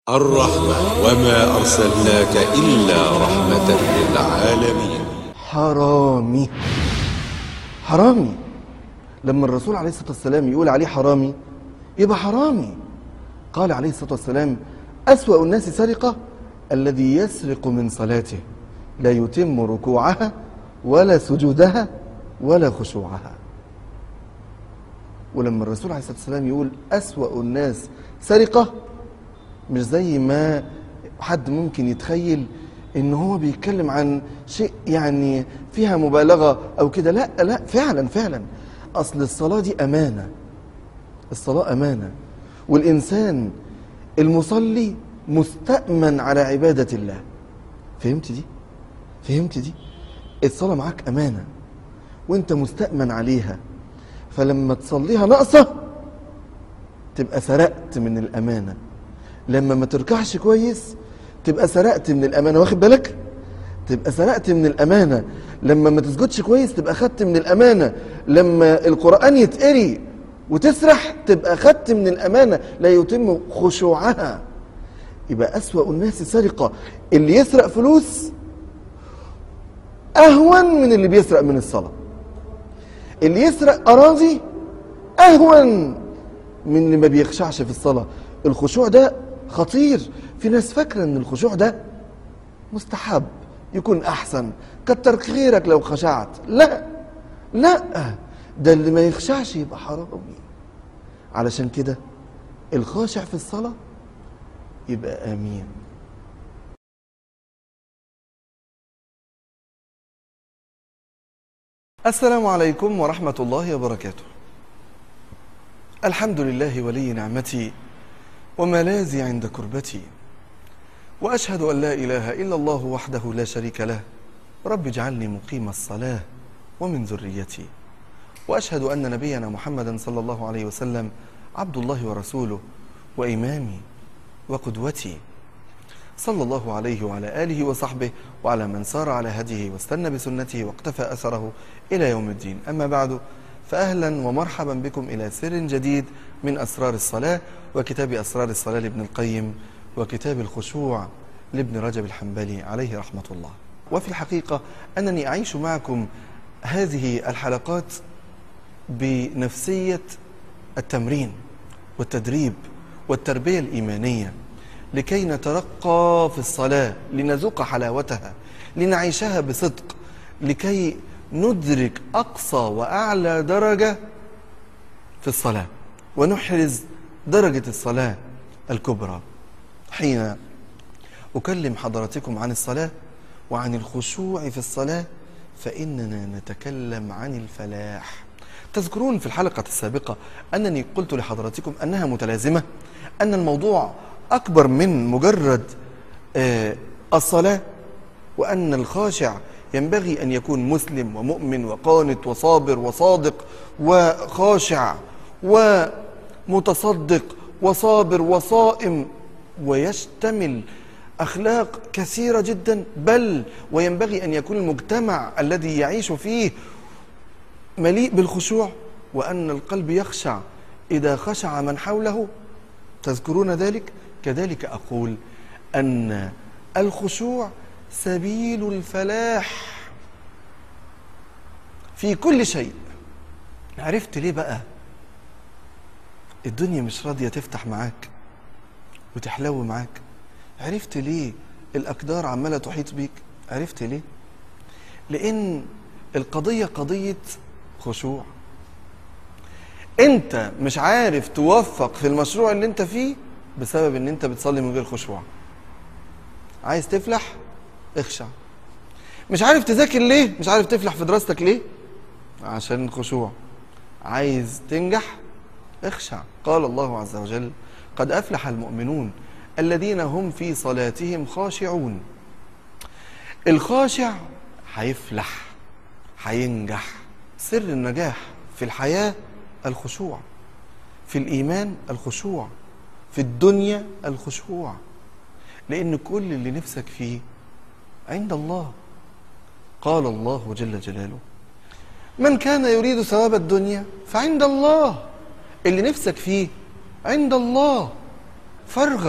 الرحمة وما أرسلناك إلا رحمة للعالمين حرامي حرامي لما الرسول عليه الصلاة والسلام يقول عليه حرامي يبقى حرامي قال عليه الصلاة والسلام أسوأ الناس سرقة الذي يسرق من صلاته لا يتم ركوعها ولا سجودها ولا خشوعها ولما الرسول عليه الصلاة والسلام يقول أسوأ الناس سرقة مش زي ما حد ممكن يتخيل ان هو بيتكلم عن شيء يعني فيها مبالغة او كده لا لا فعلا فعلا اصل الصلاة دي امانة الصلاة امانة والانسان المصلي مستأمن على عبادة الله فهمت دي فهمت دي الصلاة معاك امانة وانت مستأمن عليها فلما تصليها ناقصة تبقى سرقت من الامانه لما ما تركعش كويس تبقى سرقت من الامانه واخد بالك تبقى سرقت من الامانه لما ما تسجدش كويس تبقى خدت من الامانه لما القران يتقري وتسرح تبقى خدت من الامانه لا يتم خشوعها يبقى اسوا الناس سرقه اللي يسرق فلوس اهون من اللي بيسرق من الصلاه اللي يسرق اراضي اهون من اللي ما بيخشعش في الصلاه الخشوع ده خطير في ناس فاكره ان الخشوع ده مستحب يكون احسن كتر خيرك لو خشعت لا لا ده اللي ما يخشعش يبقى حرامي علشان كده الخاشع في الصلاه يبقى امين السلام عليكم ورحمه الله وبركاته الحمد لله ولي نعمتي وملاذي عند كربتي واشهد ان لا اله الا الله وحده لا شريك له رب اجعلني مقيم الصلاه ومن ذريتي واشهد ان نبينا محمدا صلى الله عليه وسلم عبد الله ورسوله وامامي وقدوتي صلى الله عليه وعلى اله وصحبه وعلى من سار على هديه واستنى بسنته واقتفى اثره الى يوم الدين اما بعد فأهلا ومرحبا بكم إلى سر جديد من أسرار الصلاة وكتاب أسرار الصلاة لابن القيم وكتاب الخشوع لابن رجب الحنبلي عليه رحمة الله وفي الحقيقة أنني أعيش معكم هذه الحلقات بنفسية التمرين والتدريب والتربية الإيمانية لكي نترقى في الصلاة لنذوق حلاوتها لنعيشها بصدق لكي ندرك أقصى وأعلى درجة في الصلاة ونحرز درجة الصلاة الكبرى حين أكلم حضراتكم عن الصلاة وعن الخشوع في الصلاة فإننا نتكلم عن الفلاح تذكرون في الحلقة السابقة أنني قلت لحضراتكم أنها متلازمة أن الموضوع أكبر من مجرد آه الصلاة وأن الخاشع ينبغي أن يكون مسلم ومؤمن وقانت وصابر وصادق وخاشع ومتصدق وصابر وصائم ويشتمل أخلاق كثيرة جدا بل وينبغي أن يكون المجتمع الذي يعيش فيه مليء بالخشوع وأن القلب يخشع إذا خشع من حوله تذكرون ذلك كذلك أقول أن الخشوع سبيل الفلاح في كل شيء عرفت ليه بقى الدنيا مش راضية تفتح معاك وتحلو معاك عرفت ليه الأقدار عمالة تحيط بيك عرفت ليه لأن القضية قضية خشوع انت مش عارف توفق في المشروع اللي انت فيه بسبب ان انت بتصلي من غير خشوع عايز تفلح اخشع مش عارف تذاكر ليه مش عارف تفلح في دراستك ليه عشان الخشوع عايز تنجح اخشع قال الله عز وجل قد افلح المؤمنون الذين هم في صلاتهم خاشعون الخاشع هيفلح هينجح سر النجاح في الحياه الخشوع في الايمان الخشوع في الدنيا الخشوع لان كل اللي نفسك فيه عند الله قال الله جل جلاله من كان يريد ثواب الدنيا فعند الله اللي نفسك فيه عند الله فارغب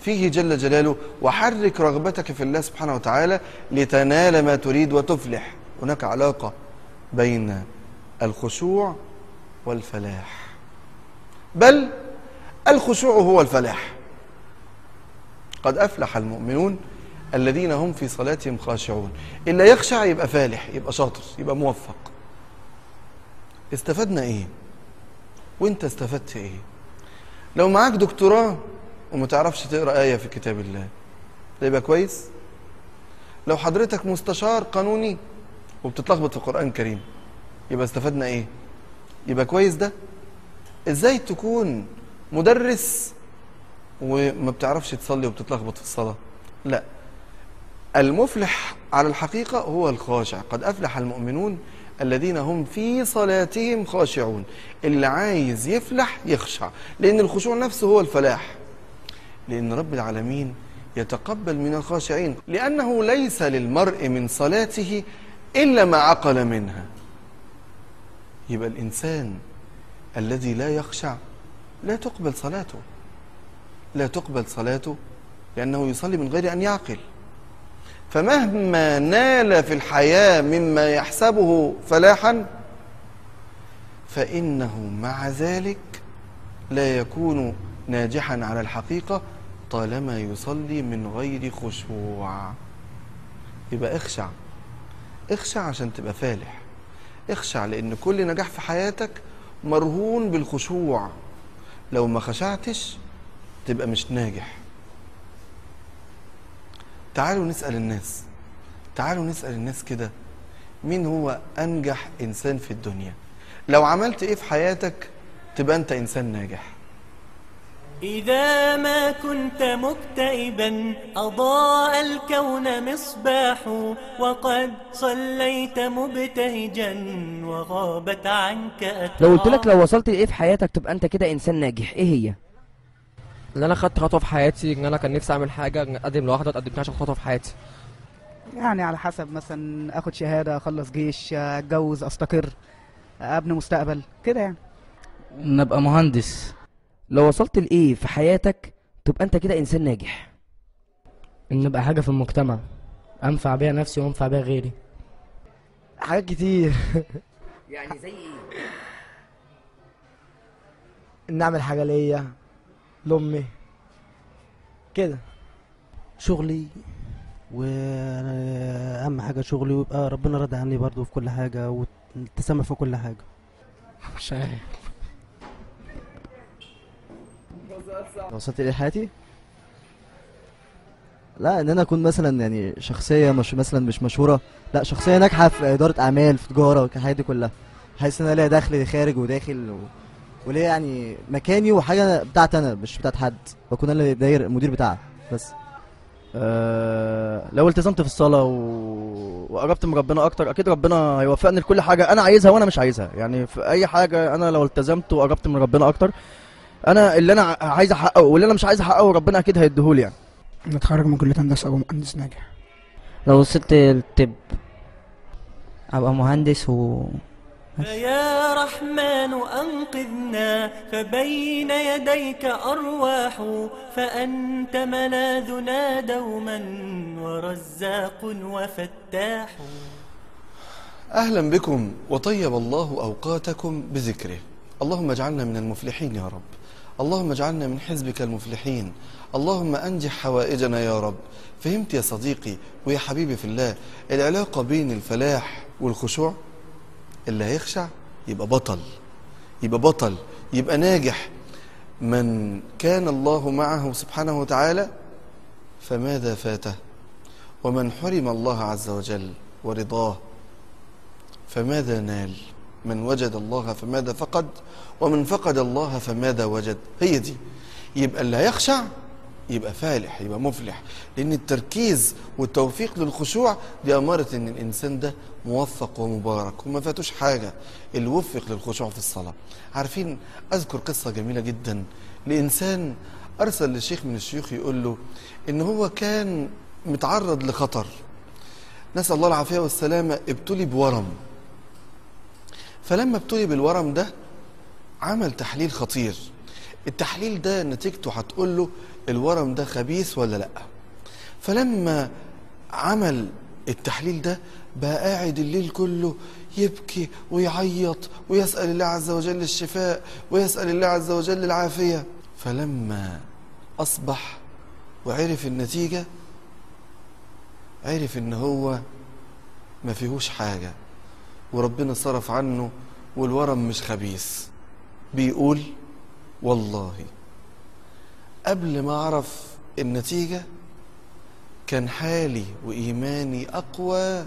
فيه جل جلاله وحرك رغبتك في الله سبحانه وتعالى لتنال ما تريد وتفلح هناك علاقة بين الخشوع والفلاح بل الخشوع هو الفلاح قد أفلح المؤمنون الذين هم في صلاتهم خاشعون إلا يخشع يبقى فالح يبقى شاطر يبقى موفق استفدنا إيه وانت استفدت إيه لو معاك دكتوراه وما تعرفش تقرأ آية في كتاب الله ده يبقى كويس لو حضرتك مستشار قانوني وبتتلخبط في القرآن الكريم يبقى استفدنا ايه يبقى كويس ده ازاي تكون مدرس وما بتعرفش تصلي وبتتلخبط في الصلاة لا المفلح على الحقيقة هو الخاشع قد أفلح المؤمنون الذين هم في صلاتهم خاشعون اللي عايز يفلح يخشع لأن الخشوع نفسه هو الفلاح لأن رب العالمين يتقبل من الخاشعين لأنه ليس للمرء من صلاته إلا ما عقل منها يبقى الإنسان الذي لا يخشع لا تقبل صلاته لا تقبل صلاته لأنه يصلي من غير أن يعقل فمهما نال في الحياة مما يحسبه فلاحا فإنه مع ذلك لا يكون ناجحا على الحقيقة طالما يصلي من غير خشوع يبقى اخشع اخشع عشان تبقى فالح اخشع لأن كل نجاح في حياتك مرهون بالخشوع لو ما خشعتش تبقى مش ناجح تعالوا نسأل الناس تعالوا نسأل الناس كده مين هو أنجح إنسان في الدنيا لو عملت إيه في حياتك تبقى أنت إنسان ناجح إذا ما كنت مكتئبا أضاء الكون مصباح وقد صليت مبتهجا وغابت عنك أتراح لو قلت لك لو وصلت لايه في حياتك تبقى انت كده انسان ناجح ايه هي ان انا خدت خطوه في حياتي ان انا كان نفسي اعمل حاجه اقدم لواحده اتقدمت عشان خطوه في حياتي يعني على حسب مثلا اخد شهاده اخلص جيش اتجوز استقر ابني مستقبل كده يعني نبقى مهندس لو وصلت لايه في حياتك تبقى انت كده انسان ناجح ان نبقى حاجه في المجتمع انفع بيها نفسي وانفع بيها غيري حاجات كتير يعني زي ايه ان اعمل حاجه ليا لامي كده شغلي واهم حاجه شغلي ويبقى ربنا راضي عني برضو في كل حاجه والتسامح في كل حاجه مش عارف وصلت الى حياتي لا ان انا اكون مثلا يعني شخصيه مش مثلا مش مشهوره لا شخصيه ناجحه في اداره اعمال في تجاره الحاجات دي كلها حاسس ان انا ليا دخل خارج وداخل و... وليا يعني مكاني وحاجه بتاعتي انا مش بتاعت حد بكون انا اللي داير المدير بتاعها بس أه لو التزمت في الصلاة و... وقربت من ربنا أكتر أكيد ربنا هيوفقني لكل حاجة أنا عايزها وأنا مش عايزها يعني في أي حاجة أنا لو التزمت وقربت من ربنا أكتر أنا اللي أنا ع- عايز أحققه واللي أنا مش عايز أحققه ربنا أكيد هيديهولي يعني نتخرج من كليه هندسه او مهندس ناجح لو وصلت الطب ابقى مهندس و فيا رحمن أنقذنا فبين يديك أرواح فأنت ملاذنا دوما ورزاق وفتاح أهلا بكم وطيب الله أوقاتكم بذكره اللهم اجعلنا من المفلحين يا رب اللهم اجعلنا من حزبك المفلحين اللهم أنجح حوائجنا يا رب فهمت يا صديقي ويا حبيبي في الله العلاقة بين الفلاح والخشوع اللي هيخشع يبقى بطل يبقى بطل يبقى ناجح من كان الله معه سبحانه وتعالى فماذا فاته ومن حرم الله عز وجل ورضاه فماذا نال من وجد الله فماذا فقد ومن فقد الله فماذا وجد هي دي يبقى اللي هيخشع يبقى فالح يبقى مفلح لان التركيز والتوفيق للخشوع دي اماره ان الانسان ده موفق ومبارك وما فاتوش حاجه اللي وفق للخشوع في الصلاه عارفين اذكر قصه جميله جدا لانسان ارسل للشيخ من الشيوخ يقول له ان هو كان متعرض لخطر نسال الله العافيه والسلامه ابتلي بورم فلما ابتلي بالورم ده عمل تحليل خطير التحليل ده نتيجته هتقول له الورم ده خبيث ولا لا فلما عمل التحليل ده بقى قاعد الليل كله يبكي ويعيط ويسأل الله عز وجل الشفاء ويسأل الله عز وجل العافية فلما أصبح وعرف النتيجة عرف إن هو ما فيهوش حاجة وربنا صرف عنه والورم مش خبيث بيقول والله قبل ما أعرف النتيجة كان حالي وإيماني أقوى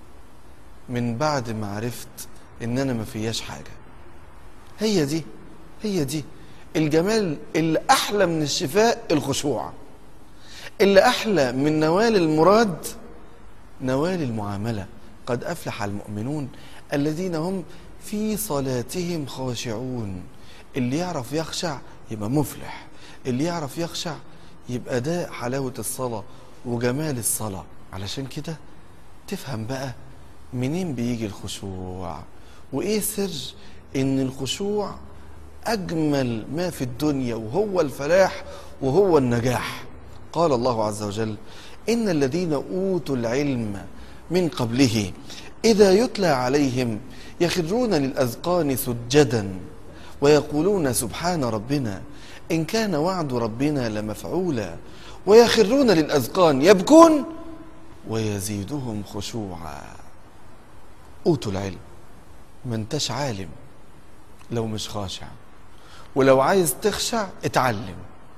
من بعد ما عرفت إن أنا ما فياش حاجة هي دي هي دي الجمال اللي أحلى من الشفاء الخشوع اللي أحلى من نوال المراد نوال المعاملة قد أفلح المؤمنون الذين هم في صلاتهم خاشعون اللي يعرف يخشع يبقى مفلح اللي يعرف يخشع يبقى ده حلاوة الصلاة وجمال الصلاة علشان كده تفهم بقى منين بيجي الخشوع وإيه سر إن الخشوع أجمل ما في الدنيا وهو الفلاح وهو النجاح قال الله عز وجل إن الذين أوتوا العلم من قبله إذا يتلى عليهم يخرون للأذقان سجدا ويقولون سبحان ربنا إن كان وعد ربنا لمفعولا ويخرون للأذقان يبكون ويزيدهم خشوعا أوتوا العلم ما انتش عالم لو مش خاشع ولو عايز تخشع اتعلم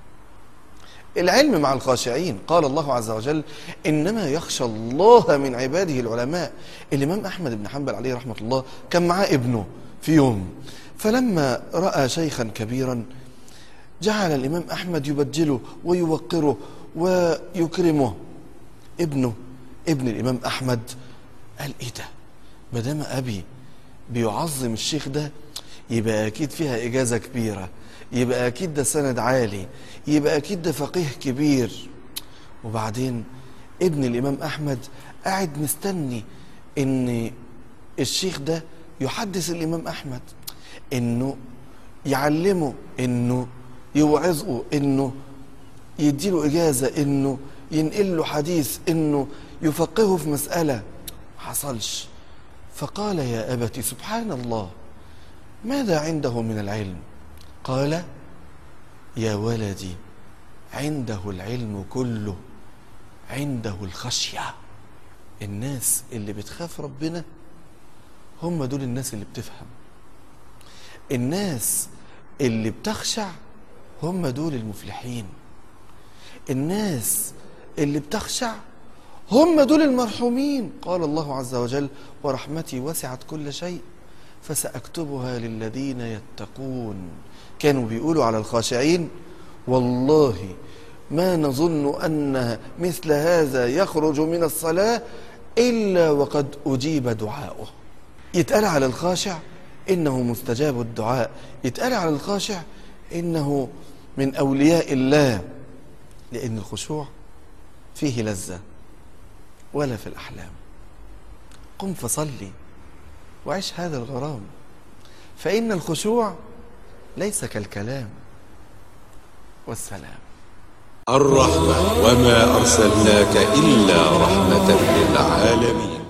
العلم مع الخاشعين قال الله عز وجل إنما يخشى الله من عباده العلماء الإمام أحمد بن حنبل عليه رحمة الله كان معاه ابنه في يوم فلما رأى شيخا كبيرا جعل الإمام أحمد يبجله ويوقره ويكرمه ابنه ابن الإمام أحمد قال إيه ده ما دام أبي بيعظم الشيخ ده يبقى أكيد فيها إجازة كبيرة يبقى أكيد ده سند عالي يبقى أكيد ده فقيه كبير وبعدين ابن الإمام أحمد قاعد مستني إن الشيخ ده يحدث الإمام أحمد إنه يعلمه إنه يوعظه إنه يديله إجازة إنه ينقل له حديث إنه يفقهه في مسألة حصلش فقال يا أبت سبحان الله ماذا عنده من العلم قال يا ولدي عنده العلم كله عنده الخشية الناس اللي بتخاف ربنا هم دول الناس اللي بتفهم الناس اللي بتخشع هم دول المفلحين الناس اللي بتخشع هم دول المرحومين قال الله عز وجل ورحمتي وسعت كل شيء فسأكتبها للذين يتقون كانوا بيقولوا على الخاشعين والله ما نظن أن مثل هذا يخرج من الصلاة إلا وقد أجيب دعاؤه يتقال على الخاشع إنه مستجاب الدعاء يتقال على الخاشع إنه من أولياء الله لأن الخشوع فيه لذة ولا في الأحلام قم فصلي وعيش هذا الغرام فإن الخشوع ليس كالكلام والسلام الرحمة وما أرسلناك إلا رحمة للعالمين